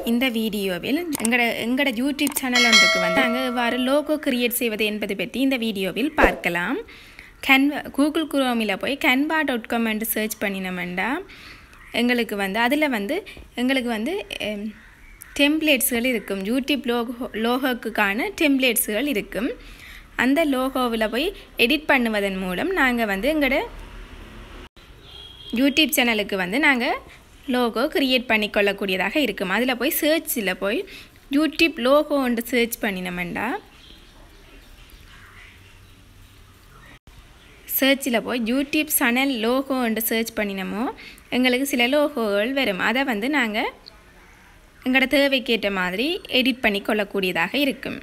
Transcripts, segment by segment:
இந்த வீடியோவில் எங்களோட எங்களோட யூடியூப் சேனல் ஒன்றுக்கு வந்து நாங்கள் எவ்வாறு லோகோ கிரியேட் செய்வது என்பது பற்றி இந்த வீடியோவில் பார்க்கலாம் கேன்வா கூகுள் குரோமில் போய் கேன்வா டாட் காம் என்று சர்ச் பண்ணினோம்டா எங்களுக்கு வந்து அதில் வந்து எங்களுக்கு வந்து டெம்ப்ளேட்ஸுகள் இருக்கும் யூடியூப் லோகோ லோகோக்குக்கான டெம்ப்ளேட்ஸுகள் இருக்கும் அந்த லோகோவில் போய் எடிட் பண்ணுவதன் மூலம் நாங்கள் வந்து எங்களோட யூடியூப் சேனலுக்கு வந்து நாங்கள் லோகோ க்ரியேட் பண்ணிக்கொள்ளக்கூடியதாக இருக்கும் அதில் போய் சர்ச்சில் போய் யூடியூப் லோகோன்ட்டு சர்ச் பண்ணினோம்டா சர்ச்சில் போய் யூடியூப் சேனல் லோகோன்ட்டு சர்ச் பண்ணினோமோ எங்களுக்கு சில லோகோகள் வரும் அதை வந்து நாங்கள் எங்களோட தேவைக்கேற்ற மாதிரி எடிட் பண்ணி கொள்ளக்கூடியதாக இருக்கும்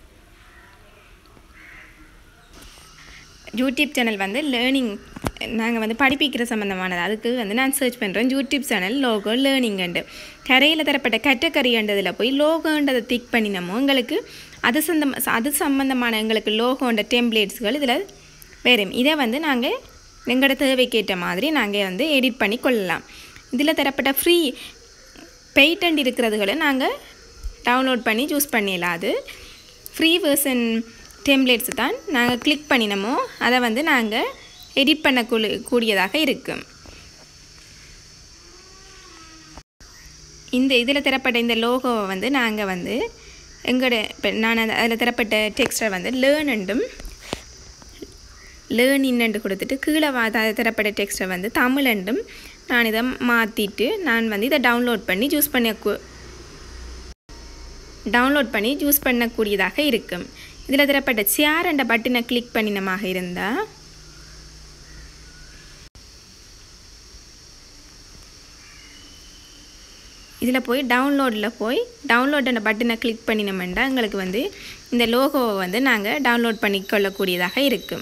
யூடியூப் சேனல் வந்து லேர்னிங் நாங்கள் வந்து படிப்பிக்கிற சம்மந்தமானது அதுக்கு வந்து நான் சர்ச் பண்ணுறேன் யூடியூப் சேனல் லோகோ லேர்னிங்கண்டு கரையில் தரப்பட்ட கேட்டகரின்றதில் போய் லோகோன்றதை திக் பண்ணினோமோ எங்களுக்கு அது சொந்தம் அது சம்மந்தமான எங்களுக்கு லோகோன்ற டெம்ப்ளேட்ஸ்கள் இதில் வரும் இதை வந்து நாங்கள் எங்களோட தேவைக்கேற்ற மாதிரி நாங்கள் வந்து எடிட் பண்ணி கொள்ளலாம் இதில் தரப்பட்ட ஃப்ரீ பெய்டண்ட் இருக்கிறதுகளை நாங்கள் டவுன்லோட் பண்ணி சூஸ் பண்ணிடலாம் அது ஃப்ரீ வேர்ஷன் டெம்ப்ளேட்ஸ் தான் நாங்கள் கிளிக் பண்ணினோமோ அதை வந்து நாங்கள் எடிட் பண்ண கூடியதாக இருக்கும் இந்த இதில் தரப்பட்ட இந்த லோகோவை வந்து நாங்கள் வந்து எங்களோட இப்போ நான் அதில் தரப்பட்ட டெக்ஸ்டை வந்து லேர்னண்டும் லேர்ன் இன்னண்டு கொடுத்துட்டு கீழே வா தரப்பட்ட டெக்ஸ்ட்டை வந்து தமிழண்டும் நான் இதை மாற்றிட்டு நான் வந்து இதை டவுன்லோட் பண்ணி சூஸ் பண்ண டவுன்லோட் பண்ணி சூஸ் பண்ணக்கூடியதாக இருக்கும் இதில் தரப்பட்ட சேர் என்ற பட்டனை கிளிக் பண்ணினமாக இருந்தால் இதில் போய் டவுன்லோடில் போய் டவுன்லோட் என்ற பட்டனை கிளிக் பண்ணினோம்னா எங்களுக்கு வந்து இந்த லோகோவை வந்து நாங்கள் டவுன்லோட் பண்ணிக்கொள்ளக்கூடியதாக இருக்கும்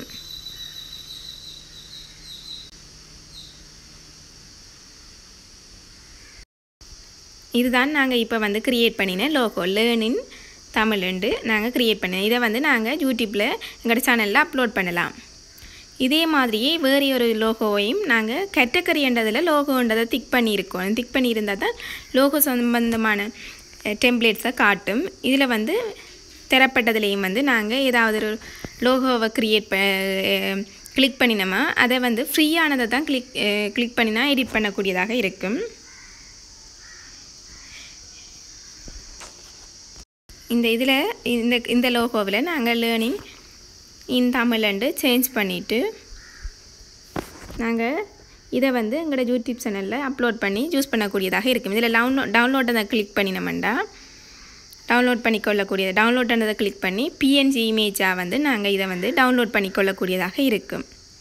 இதுதான் நாங்கள் இப்போ வந்து க்ரியேட் பண்ணின லோகோ லேர்னின் தமிழ்ண்டு நாங்கள் க்ரியேட் பண்ணோம் இதை வந்து நாங்கள் யூடியூப்பில் எங்களோட சேனலில் அப்லோட் பண்ணலாம் இதே மாதிரியே வேறு ஒரு லோகோவையும் நாங்கள் கேட்டகரின்றதில் லோகோன்றதை திக் பண்ணியிருக்கோம் திக் பண்ணியிருந்தால் தான் லோகோ சம்பந்தமான டெம்ப்ளேட்ஸை காட்டும் இதில் வந்து தரப்பட்டதுலேயும் வந்து நாங்கள் ஏதாவது ஒரு லோகோவை க்ரியேட் ப கிளிக் பண்ணினோமா அதை வந்து ஃப்ரீயானதை தான் கிளிக் கிளிக் பண்ணினா எடிட் பண்ணக்கூடியதாக இருக்கும் இந்த இதில் இந்த இந்த லோகோவில் நாங்கள் லேர்னிங் இன் தமிழ்ண்டு சேஞ்ச் பண்ணிவிட்டு நாங்கள் இதை வந்து எங்களோட யூடியூப் சேனலில் அப்லோட் பண்ணி யூஸ் பண்ணக்கூடியதாக இருக்கும் இதில் டவுன்லோட் டவுன்லோட் அதை கிளிக் பண்ணினோம்டா டவுன்லோட் பண்ணிக்கொள்ளக்கூடியது டவுன்லோட் பண்ணதை கிளிக் பண்ணி பிஎன்ஜி இமேஜாக வந்து நாங்கள் இதை வந்து டவுன்லோட் பண்ணிக்கொள்ளக்கூடியதாக இருக்கும்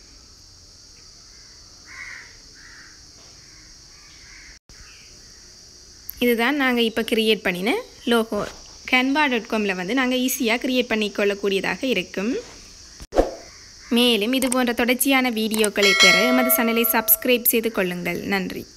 இதுதான் நாங்கள் இப்போ க்ரியேட் பண்ணின லோகோ கேன்வா டாட் காமில் வந்து நாங்கள் ஈஸியாக க்ரியேட் பண்ணிக்கொள்ளக்கூடியதாக இருக்கும் மேலும் இது போன்ற தொடர்ச்சியான வீடியோக்களை பெற எமது சேனலை சப்ஸ்கிரைப் செய்து கொள்ளுங்கள் நன்றி